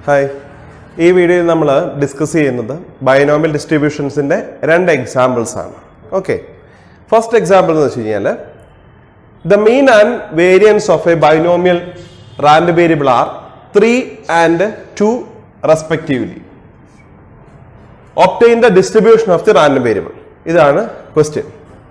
Hi ഈ വീഡിയോയിൽ നമ്മൾ ഡിസ്കസ് ചെയ്യുന്നത് ബൈനോമിയൽ ഡിസ്ട്രിബ്യൂഷൻസിൻ്റെ രണ്ട് എക്സാമ്പിൾസ് ആണ് ഓക്കെ ഫസ്റ്റ് എക്സാമ്പിൾ എന്ന് വെച്ച് കഴിഞ്ഞാൽ the mean and variance of a binomial random variable are three and two respectively obtain the distribution of the random variable ഇതാണ് ക്വസ്റ്റ്യൻ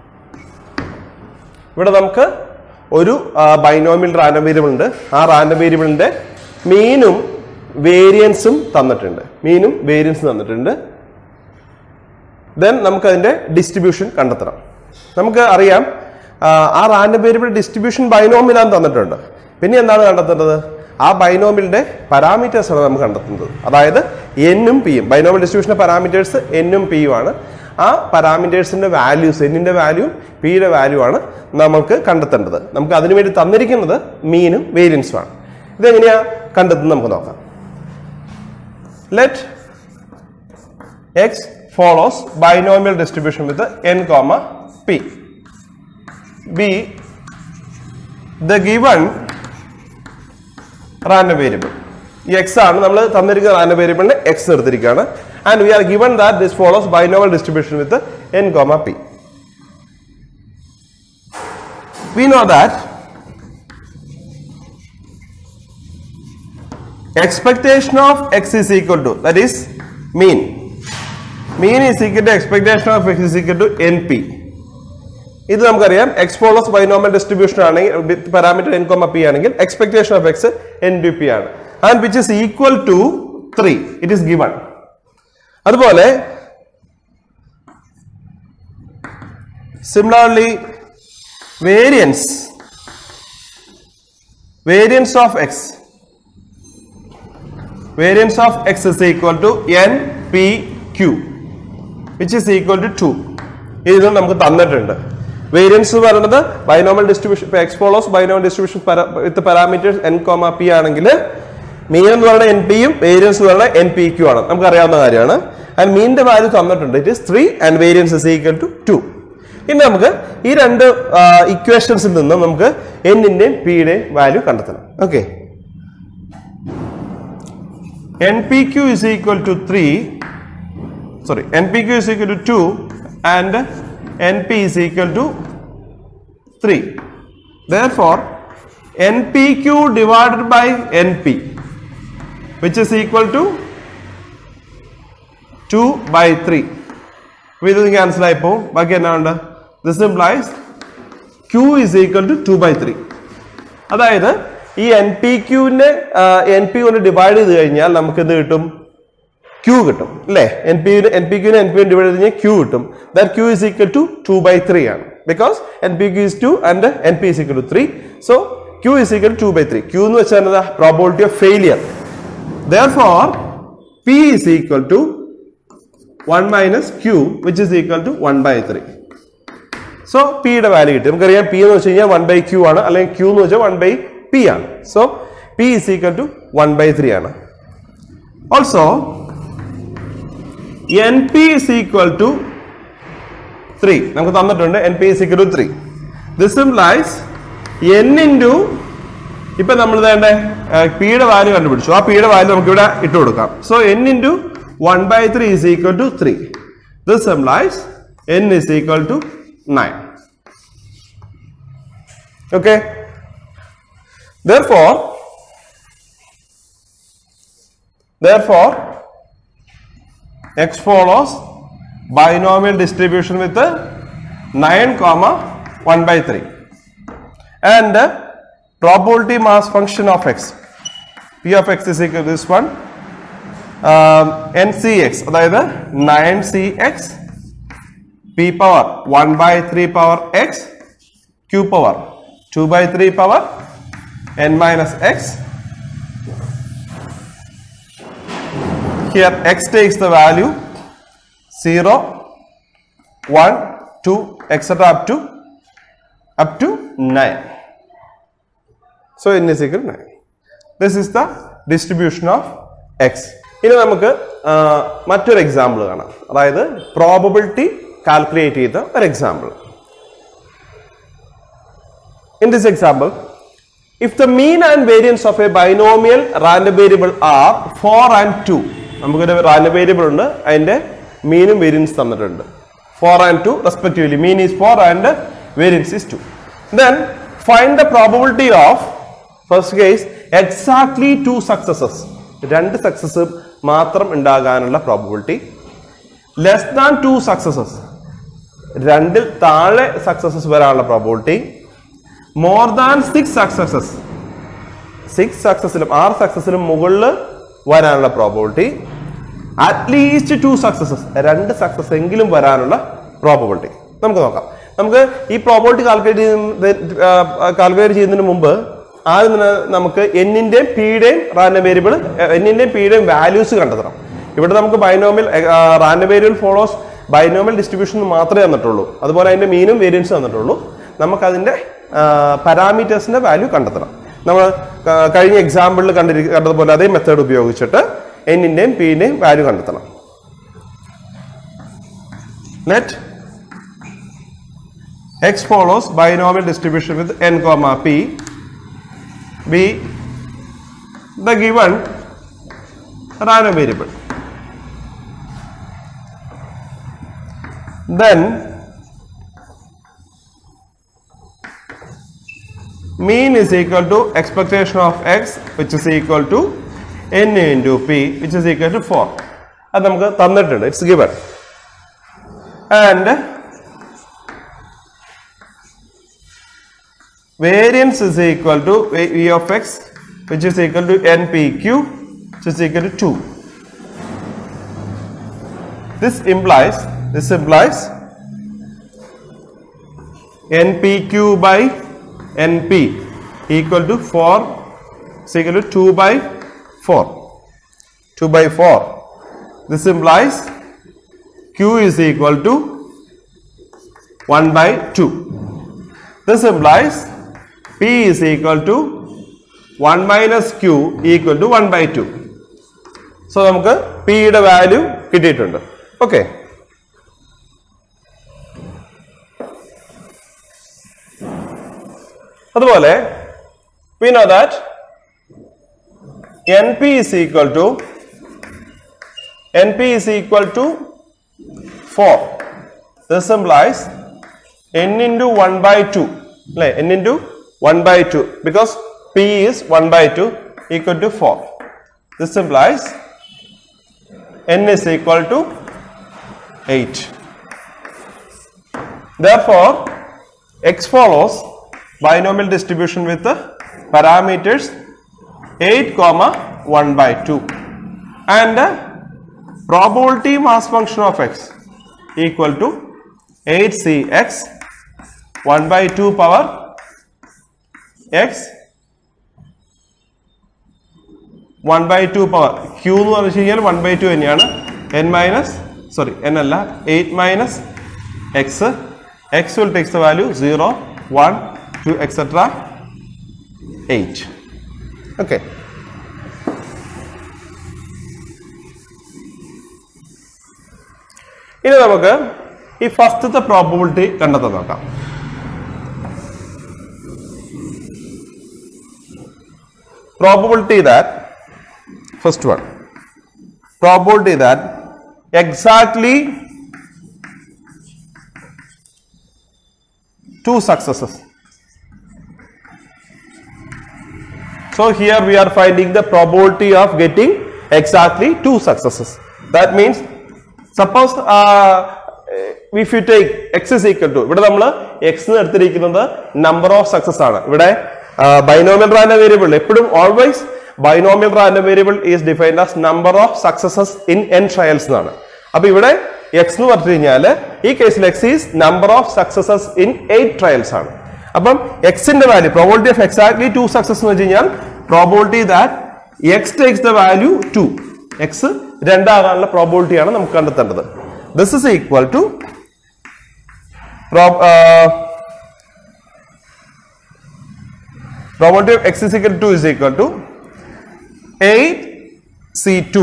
ഇവിടെ നമുക്ക് ഒരു ബൈനോമിയൽ റാൻഡം വേരിയബിൾ ഉണ്ട് ആ റാൻഡം വേരിയബിളിന്റെ മീനും വേരിയൻസും തന്നിട്ടുണ്ട് മീനും വേരിയൻസും തന്നിട്ടുണ്ട് ദെൻ നമുക്ക് അതിന്റെ ഡിസ്ട്രിബ്യൂഷൻ കണ്ടെത്തണം നമുക്ക് അറിയാം ആ, ആ റാൻഡം വേരിയബിൾ ഡിസ്ട്രിബ്യൂഷൻ ബൈനോമിലാന്ന് തന്നിട്ടുണ്ട് പിന്നെ എന്താണ് കണ്ടെത്തേണ്ടത് ആ ബൈനോമിലിന്റെ പാരാമീറ്റേഴ്സ് ആണ് നമുക്ക് കണ്ടെത്തുന്നത് അതായത് എന്നും പിയും ബൈനോമിയൽ ഡിസ്ട്രിബ്യൂഷന്റെ പാരാമീറ്റേഴ്സ് എന്നും പിയും ആണ് ആ പാരാമീറ്റേഴ്സിന്റെ വാല്യൂസ് എന്നിന്റെ വാല്യൂവും പിയുടെ വാല്യൂ ആണ് നമുക്ക് കണ്ടെത്തേണ്ടത് നമുക്ക് അതിനുവേണ്ടി തന്നിരിക്കുന്നത് മീനും വേരിയൻസും ആണ് ഇതെങ്ങനെയാ കണ്ടെത്തുന്നത് നമുക്ക് നോക്കാം let x follows binomial distribution with n comma p b the given random variable ഈ x ആണ് നമ്മൾ തന്നിരിക്കുന്ന റാൻഡം വേരിയബിളിന് x എടുത്തിരിക്കുകയാണ് and we are given that this follows binomial distribution with n comma p we know that expectation of x is equal to that is mean mean is equal to expectation of x is equal to np ഇത് നമുക്കറിയാം X follows binomial distribution ആണെങ്കിൽ parameter N comma P ആണെങ്കിൽ expectation of X N D P ആണ് and which is equal to three it is given അതുപോലെ similarly variance variance of X variance of x is equal to n p q which is equal to 2 ഇത് നമുക്ക് തന്നിട്ടുണ്ട് variance എന്ന് പറയുന്നത് binomial distribution ഇപ്പൊ X follows binomial distribution with parameters N comma P ആണെങ്കിൽ mean എന്ന് പറയുന്നത് N പിയും വേരിയൻസ് എന്ന് പറയുന്നത് എൻ പി ക്യു ആണ് നമുക്ക് അറിയാവുന്ന കാര്യമാണ് ആൻഡ് മീനിന്റെ വാല്യൂ തന്നിട്ടുണ്ട് it is three and variance is equal to two ഇനി നമുക്ക് ഈ രണ്ട് ഇക്വേഷൻസിൽ നിന്നും നമുക്ക് എന്നിന്റെയും പിയുടെയും വാല്യൂ കണ്ടെത്തണം okay npq is equal to 3 sorry npq is equal to 2 and np is equal to 3 therefore npq divided by np which is equal to 2 by 3 അപ്പോൾ ഇത് ക്യാൻസൽ ആയിപ്പോ ബാക്കി എന്നാ ഉണ്ട് this implies q is equal to 2 by 3 അതായത് ഈ N P ക്യൂവിനെ N P കൊണ്ട് ഡിവൈഡ് ചെയ്ത് കഴിഞ്ഞാൽ നമുക്ക് എന്ത് കിട്ടും ക്യൂ കിട്ടും അല്ലേ എൻ പി എൻ പി ക്യൂവിനെ എൻ പി ഡിവൈഡ് ചെയ്ത് കഴിഞ്ഞാൽ ക്യൂ കിട്ടും that Q is equal to two by three ആണ് because N P Q is two and N P is equal to three so Q is equal to by three Q എന്ന് വെച്ചാൽ എന്താ probability of failure therefore p is equal to 1 minus q which is equal to 1 by 3 so പിയുടെ value കിട്ടി നമുക്കറിയാം P എന്ന് വെച്ച് കഴിഞ്ഞാൽ one by Q ആണ് അല്ലെങ്കിൽ ക്യൂ എന്ന് വെച്ചാൽ വൺ ബൈ പി ആണ് so P is equal to one by three ആണ് also N P is equal to three നമുക്ക് തന്നിട്ടുണ്ട് N P is equal to three this implies N into ഇപ്പൊ നമ്മൾ വേണ്ട പിയുടെ വാല്യൂ കണ്ടുപിടിച്ചു ആ പിയുടെ വാല്യൂ നമുക്ക് ഇവിടെ ഇട്ട് കൊടുക്കാം so N into one by three is equal to three this implies N is equal to nine okay therefore therefore x follows binomial distribution with the 9 comma 1 by 3 and uh, probability mass function of x p of x is equal to this one um, ncx അതായത് 9cx p power 1 by 3 power x q power 2 by 3 power n minus x. Here x takes the value 0, 1, 2, etc. up to up to 9. So n is equal to 9. This is the distribution of x. ഇനി നമുക്ക് ആ, മറ്റൊരു example കാണാം അതായത് probability calculate ചെയ്ത ഒരു example In this example, if the mean and variance of a binomial random variable are four and two നമുക്കൊരു random variable ഉണ്ട് അതിന്റെ മീനും വേരിയൻസ് തന്നിട്ടുണ്ട് four and two respectively mean is four and variance is two then find the probability of first case exactly two successes രണ്ട് success മാത്രം ഉണ്ടാകാനുള്ള probability less than two successes രണ്ടിൽ താഴെ സക്സസസ് വരാനുള്ള probability more than six successes six സക്സസിലും ആറ് സക്സസിലും മുകളിൽ വരാനുള്ള പ്രോബിലിറ്റി അറ്റ്ലീസ്റ്റ് ടു സക്സസസ് രണ്ട് സക്സസ് എങ്കിലും വരാനുള്ള പ്രോബിലിറ്റി നമുക്ക് നോക്കാം നമുക്ക് ഈ പ്രോബിലിറ്റി കാൽക്കുലേറ്റ് ചെയ്യുന്ന കാൽക്കുലേറ്റ് ചെയ്യുന്നതിന് മുമ്പ് ആദ്യം തന്നെ നമുക്ക് എന്നിന്റെയും പിയുടെയും റാൻഡം വേരിയബിൾ എന്നിന്റെയും പിയുടെയും വാല്യൂസ് കണ്ടെത്തണം ഇവിടെ നമുക്ക് binomial random variable follows binomial distribution മാത്രമേ തന്നിട്ടുള്ളൂ അതുപോലെ അതിന്റെ മീനും വേരിയൻസ് തന്നിട്ടുള്ളൂ നമുക്ക് അതിന്റെ പാരാമീറ്റേഴ്സിന്റെ വാല്യൂ കണ്ടെത്തണം നമ്മൾ ക- കഴിഞ്ഞ എക്സാമ്പിളിൽ കണ്ടിരി കണ്ടതുപോലെ അതേ മെത്തേഡ് ഉപയോഗിച്ചിട്ട് എന്നിന്റെയും പിന്റെയും വാല്യൂ കണ്ടെത്തണം let X follows binomial distribution with N comma P be the given random variable then mean is equal to expectation of x which is equal to n into p which is equal to 4 അത് നമുക്ക് തന്നിട്ടുണ്ട് it's given and variance is equal to V of X which is equal to N P Q which is equal to 2 this implies this implies npq by np equal to 4 is equal to 2 by 4 2 by 4 this implies q is equal to 1 by 2 this implies p is equal to 1 minus q equal to 1 by 2 so നമുക്ക് പിയുടെ value കിട്ടിയിട്ടുണ്ട് okay അതുപോലെ we know that np is equal to np is equal to 4 this implies n into 1 by 2 അല്ലേ n into 1 by 2 because p is 1 by 2 equal to 4 this implies n is equal to 8 therefore x follows binomial distribution with the parameters 8 comma 1 by 2 and uh, probability mass function of x equal to 8cx 1 by 2 power x 1 by two power Q എന്ന് പറഞ്ഞു കഴിഞ്ഞാൽ one by two തന്നെയാണ് N minus sorry N അല്ല eight minus X X will takes the value zero one two etcetera eight okay ഇനി നമുക്ക് ഈ ഫസ്റ്റത്തെ probability കണ്ടെത്താൻ നോക്കാം probability that first one probability that exactly two successes so here we are finding the probability of getting exactly two successes that means suppose uh, if you take x is equal to ഇവിടെ നമ്മൾ x എന്ന് എടുത്തിരിക്കുന്നത് number of success ആണ് ഇവിടെ binomial random variable എപ്പോഴും always binomial random variable is defined as number of successes in N trials എന്നാണ് അപ്പൊ ഇവിടെ എക്സ് എന്ന് പറഞ്ഞു കഴിഞ്ഞാൽ ഈ കേസിൽ X is number of successes in eight trials ആണ് അപ്പം എക്സിന്റെ value probability of exactly two success എന്ന് വെച്ച് കഴിഞ്ഞാൽ probability that X takes the value two X രണ്ടാകാനുള്ള പ്രോബിലിറ്റി ആണ് നമുക്ക് കണ്ടെത്തേണ്ടത് this is equal to probability of x is equal to 2 is equal to 8 c2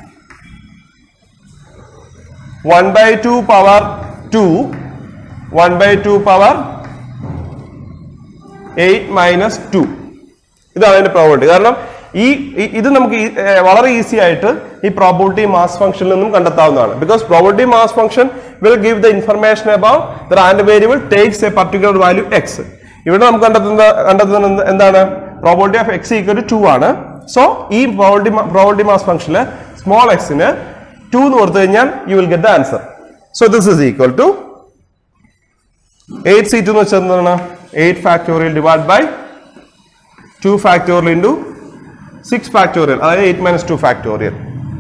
1 by 2 power 2 1 by 2 power 8 minus 2 ഇതാണ് അതിന്റെ പ്രോബിലിറ്റി കാരണം ഈ ഈ- ഇത് നമുക്ക് ഈ- ഏർ വളരെ ഈസി ആയിട്ട് ഈ പ്രോബിലിറ്റി മാസ് ഫംഗ്ഷനിൽ നിന്നും കണ്ടെത്താവുന്നതാണ് because probability mass function will give the information about the random variable takes a particular value X ഇവിടെ നമുക്ക് കണ്ടെത്തുന്ന കണ്ടെത്തുന്നത് എന്ത്- എന്താണ് probability of X equal to two ആണ് സോ ഈ പ്രോബിലിറ്റി പ്രോബിലിറ്റി മാസ് ഫംഗ്ഷനിൽ സ്മോൾ എക്സിന് ടു എന്ന് കൊടുത്തു കഴിഞ്ഞാൽ you will get the answer so this is equal to eight C two എന്ന് വെച്ചാൽ എന്താണ് eight factorial divide by two factorial into six factorial അതായത് eight minus two factorial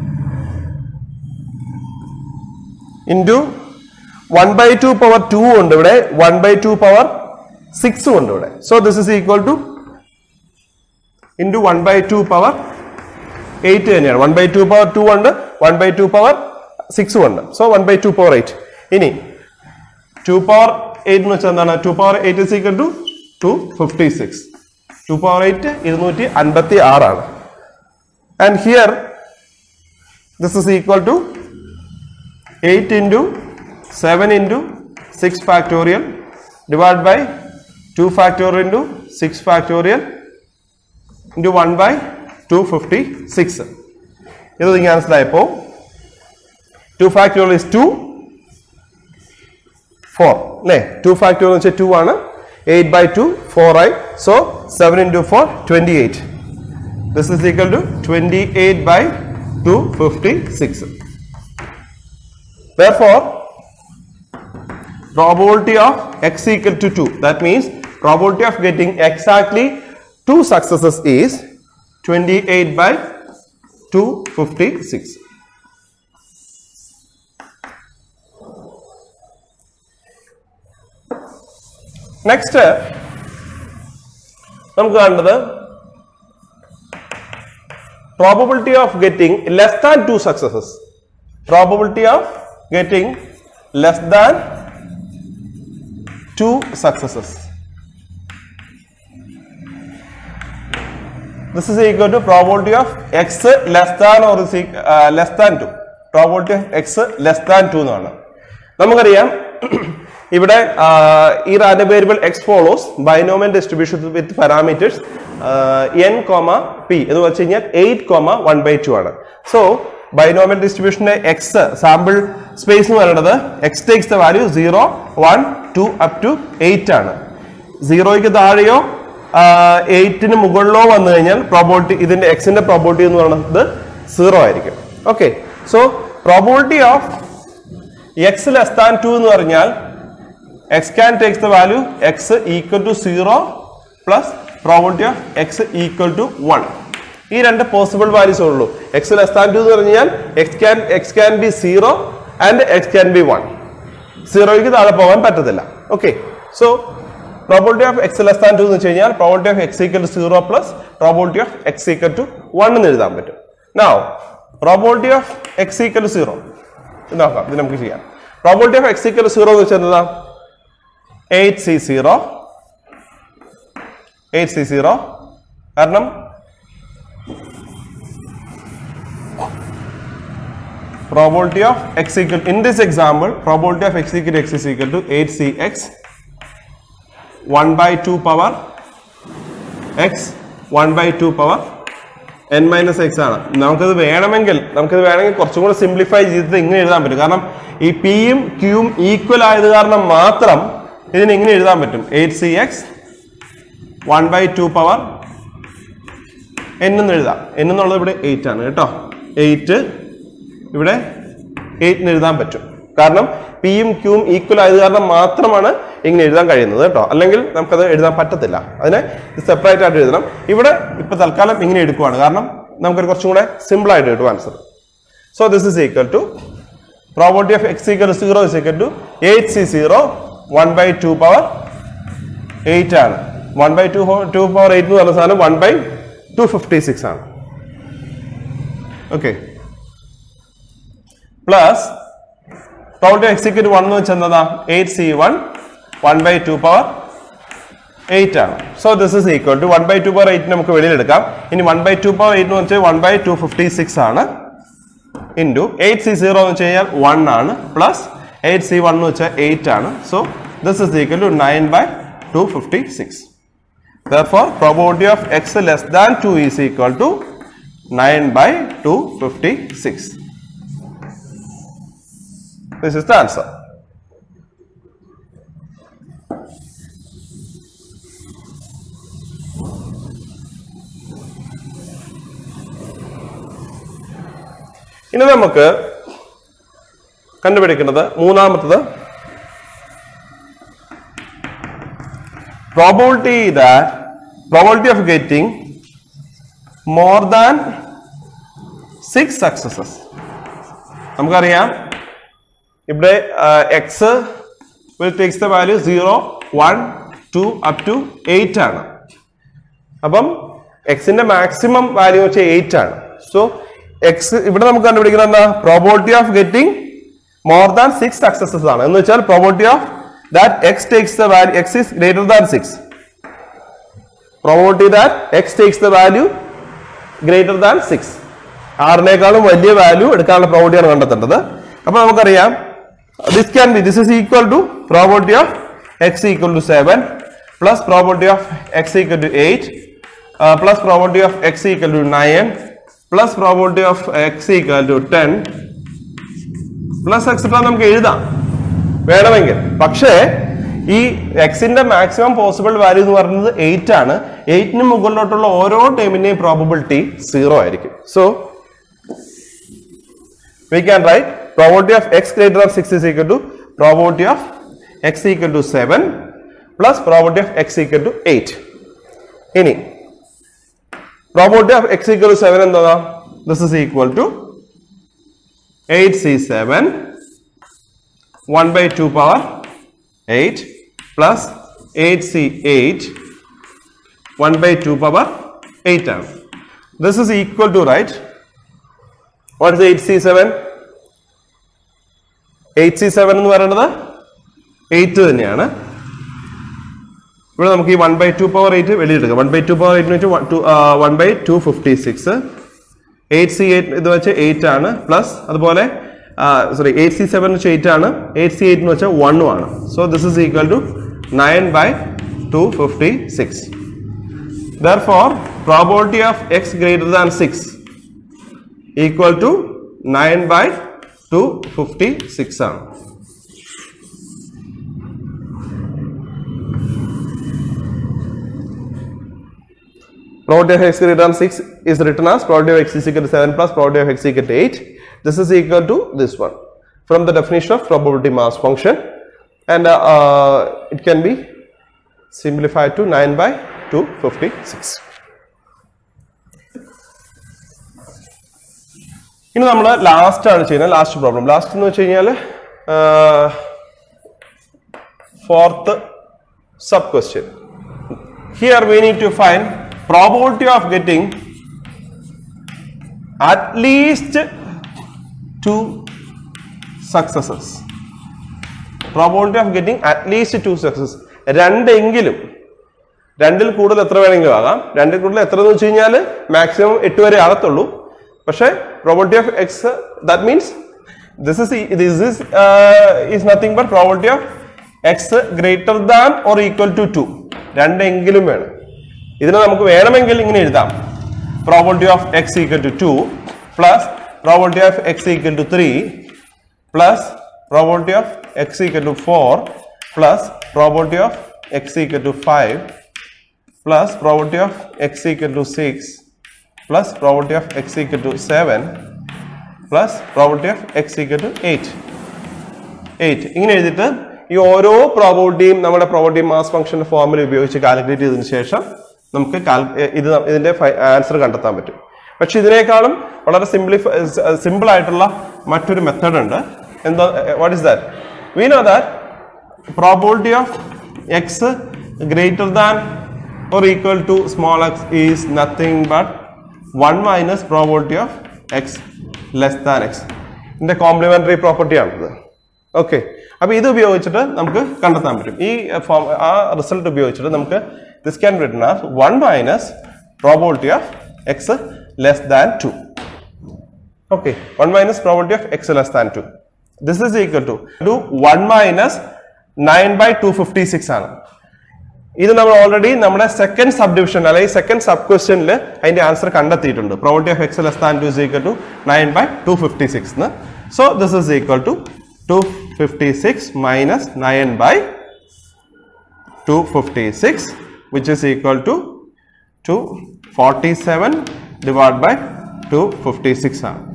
into one by two power two ഉണ്ട് ഇവിടെ one by two power സിക്സും ഉണ്ട് ഇവിടെ so this is equal to into one by two power eight തന്നെയാണ് one by two power two ഉണ്ട് one by two power സിക്സും ഉണ്ട് so one by two power eight ഇനി ടു പവർ എയ്റ്റ് എന്ന് വെച്ചാൽ എന്താണ് two power eight is equal to two fifty six two power eight ഇരുന്നൂറ്റി അൻപത്തി ആറാണ് and here this is equal to eight into seven into six factorial divide by two factorial into six factorial into one by two fifty six ഇത് നിങ്ങൾക്ക് മനസ്സിലായപ്പോൾ two factorial is two four അല്ലേ two factorial എന്ന് വെച്ചാൽ two ആണ് eight by two four ആയി so seven into four twenty eight this is equal to twenty eight by two fifty six Therefore, probability of x equal to 2. That means probability of getting exactly two successes is 28 by 256. Next നമുക്ക് കണ്ടത് probability of getting less than two successes probability of getting less than two successes. This is equal to probability of x less than or is eq- uh, less than 2. Probability of x less than 2 എന്നാണ് നമുക്കറിയാം ഇവിടെ ആ, ഈ random variable X follows binomial distribution with parameters N comma p എന്ന് വെച്ച് കഴിഞ്ഞാൽ eight comma one by two ആണ് so binomial ഡിസ്ട്രിബ്യൂഷന്റെ എക്സ് സാമ്പിൾ സ്പേസ് എന്ന് പറയുന്നത് X takes the value zero one two up to eight ആണ് സീറോയ്ക്ക് താഴെയോ എയ്റ്റിന് മുകളിലോ വന്നു കഴിഞ്ഞാൽ പ്രോബോളിറ്റി ഇതിന്റെ എക്സിന്റെ പ്രോബോളിറ്റി എന്ന് പറയുന്നത് സീറോ ആയിരിക്കും okay so probability of X less than two എന്ന് പറഞ്ഞാൽ X can takes the value X equal to zero plus probability of X equal to one ഈ രണ്ട് പോസിബിൾ വാല്യൂസ് ഉള്ളൂ എക്സ് ലെസ് ദാൻ ടു എന്ന് പറഞ്ഞാൽ X can X can be zero and X can be one സീറോയ്ക്ക് താഴെ പോകാൻ പറ്റത്തില്ല okay so probability of X less than two എന്ന് വെച്ച് കഴിഞ്ഞാൽ probability of X equal to zero plus probability of X equal to one എന്ന് എഴുതാൻ പറ്റും now probability of X equal to zero ഇത് നോക്കാം ഇത് നമുക്ക് ചെയ്യാം probability of X equal zero എന്ന് വെച്ചാൽ എന്താ eight C zero eight C zero കാരണം probability of x equal in this example probability of x equal to x is equal to 8cx 1 by 2 power x 1 by 2 power n minus X ആണ് നമുക്കത് വേണമെങ്കിൽ നമുക്കത് വേണമെങ്കിൽ കുറച്ചും കൂടെ simplify ചെയ്തിട്ട് ഇങ്ങനെ എഴുതാൻ പറ്റും കാരണം ഈ പിയും ക്യൂവും ഈക്വൽ ആയത് കാരണം മാത്രം ഇതിന് ഇങ്ങനെ എഴുതാൻ പറ്റും eight C X one by two power n എന്ന് എഴുതാം എൻ എന്നുള്ളത് ഇവിടെ എയ്റ്റ് ആണ് കേട്ടോ എയ്റ്റ് ഇവിടെ എയ്റ്റിന് എഴുതാൻ പറ്റും കാരണം പിയും ക്യൂവും ഈക്വൽ ആയത് കാരണം മാത്രമാണ് ഇങ്ങനെ എഴുതാൻ കഴിയുന്നത് കേട്ടോ അല്ലെങ്കിൽ നമുക്കത് എഴുതാൻ പറ്റത്തില്ല അതിനെ സെപ്പറേറ്റ് ആയിട്ട് എഴുതണം ഇവിടെ ഇപ്പൊ തൽക്കാലം ഇങ്ങനെ എടുക്കുവാണ് കാരണം നമുക്കൊരു കുറച്ചും കൂടെ സിമ്പിൾ ആയിട്ട് കിട്ടും answer so this is equal to probability of X equal zero is equal to eight C zero one by two power eight ആണ് one by two two power eight എന്ന് പറഞ്ഞ സാധനം one by two fifty six ആണ് okay plus probability X equal one എന്ന് വെച്ചാൽ എന്താ eight C one one by two power eight ആണ് so this is equal to one by two power eight നമുക്ക് വെളിയിലെടുക്കാം ഇനി one by two power eight എന്ന് വെച്ചാൽ one by two fifty six ആണ് ഇൻറ്റു എയ്റ്റ് സി സീറോ എന്ന് വെച്ച് കഴിഞ്ഞാൽ വൺ ആണ് പ്ലസ് എയ്റ്റ് സി വൺ എന്ന് വെച്ചാൽ എയ്റ്റ് ആണ് so this is equal to nine by two fifty six Therefore, probability of x less than 2 is equal to 9 by 256. This is the answer. ഇനി നമുക്ക് കണ്ടുപിടിക്കുന്നത് മൂന്നാമത്തത് probability that probability of getting more than six successes നമുക്കറിയാം ഇവിടെ X will takes the value zero one two up to eight ആണ് അപ്പം എക്സിന്റെ maximum value വെച്ചാൽ എയ്റ്റ് ആണ് സോ എക്സ് ഇവിടെ നമുക്ക് കണ്ടുപിടിക്കുന്നത് എന്താ probability of getting more than six successes ആണ് എന്ന് വെച്ചാൽ probability of that X takes the value X is greater than six probability that X takes the value greater than six ആറിനേക്കാളും വലിയ വാല്യൂ എടുക്കാനുള്ള പ്രോബിലിറ്റിയാണ് കണ്ടെത്തേണ്ടത് അപ്പൊ നമുക്കറിയാം this can be this is equal to probability of X equal to seven plus probability of X equal to eight plus probability of X equal to nine plus probability of X equal to ten plus etcetera നമുക്ക് എഴുതാം വേണമെങ്കിൽ പക്ഷേ ഈ എക്സിന്റെ maximum possible value എന്ന് പറയുന്നത് eight ആണ് എയ്റ്റിന് മുകളിലോട്ടുള്ള ഓരോ ടൈമിന്റെയും പ്രോബിലിറ്റി സീറോ ആയിരിക്കും so we can write probability of x greater than 6 is equal to probability of x equal to 7 plus probability of x equal to 8 ഇനി probability of x equal to 7 എന്താ this is equal to 8c7 1 by 2 power 8 plus 8c8 1 by 2 power 8 ആണ് this is equal to right what is eight C seven eight C seven എന്ന് പറയുന്നത് eight തന്നെയാണ് ഇവിടെ നമുക്ക് ഈ one by two power eight വെളിയെടുക്കാം one by two power eight വെച്ച് one by two fifty six eight C eight ഇത് വെച്ച് എയ്റ്റ് ആണ് പ്ലസ് അതുപോലെ സോറി എയ്റ്റ് സി സെവൻ വെച്ച് എയ്റ്റ് ആണ് എയ്റ്റ് സി എയ്റ്റ് എന്ന് വെച്ചാൽ വണ്ണും ആണ് so this is equal to nine by two fifty six therefore probability of X greater than six equal to nine by two fifty six ആണ് Probability of x greater than 6 is written as probability of x is equal to 7 plus probability of x equal to 8. This is equal to this one from the definition of probability mass function and uh, uh, it can be simplified to 9 by 256. ഇനി നമ്മൾ last ആണ് ചെയ്യുന്നത് last problem last എന്ന് വെച്ച് കഴിഞ്ഞാൽ fourth sub question here we need to find probability of getting at least two successes probability of getting at least two success രണ്ടെങ്കിലും രണ്ടിൽ കൂടുതൽ എത്ര വേണമെങ്കിലും ആകാം രണ്ടിൽ കൂടുതൽ എത്ര എന്ന് വെച്ച് കഴിഞ്ഞാൽ മാക്സിമം എട്ട് വരെ ആകത്തുള്ളൂ പക്ഷേ probability of X that means this is this is is nothing but probability of X greater than or equal to two രണ്ടെങ്കിലും വേണം ഇതിനെ നമുക്ക് വേണമെങ്കിൽ ഇങ്ങനെ എഴുതാം probability of X equal to two plus probability of X equal to three plus probability of X equal to four plus probability of X equal to five plus probability of X equal to six plus probability of x equal to 7 plus probability of x equal to 8 8 ഇങ്ങനെ എഴുതിയിട്ട് ഈ ഓരോ പ്രോബിലിറ്റിയും നമ്മുടെ probability mass ഫംഗ്ഷന്റെ formula ഉപയോഗിച്ച് calculate ചെയ്തതിനു ശേഷം നമുക്ക് കാൽ- ഇത് ഇതിന്റെ ആൻസർ കണ്ടെത്താൻ പറ്റും പക്ഷെ ഇതിനേക്കാളും വളരെ സിംപ്ലി സിമ്പിൾ ആയിട്ടുള്ള മറ്റൊരു മെത്തേഡ് ഉണ്ട് എന്താ what is that we know that probability of x greater than or equal to small x is nothing but 1 minus probability of x less than x ഇതിന്റെ കോംപ്ലിമെന്ററി പ്രോപ്പർട്ടി ആണിത് okay അപ്പൊ ഇത് ഉപയോഗിച്ചിട്ട് നമുക്ക് കണ്ടെത്താൻ പറ്റും ഈ ഫോം ആ റിസൾട്ട് ഉപയോഗിച്ചിട്ട് നമുക്ക് this can written as one minus probability of X less than two okay 1 minus probability of x less than 2 this is equal to to 1 minus 9 by 256 ആണ് ഇത് നമ്മൾ ഓൾറെഡി നമ്മുടെ സെക്കൻഡ് സബ് ഡിവിഷൻ അല്ലെങ്കിൽ second sub ക്വസ്റ്റ്യനിൽ അതിന്റെ answer കണ്ടെത്തിയിട്ടുണ്ട് probability of X less than two is equal to nine by two fifty six so this is equal to two fifty six minus nine by two fifty six which is equal to two forty seven divide by two fifty six ആണ്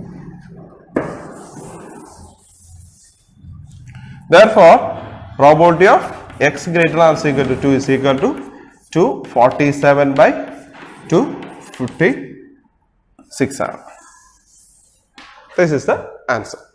Therefore, probability of x greater than or equal to 2 is equal to 247 by 256 ആണ്. This is the answer.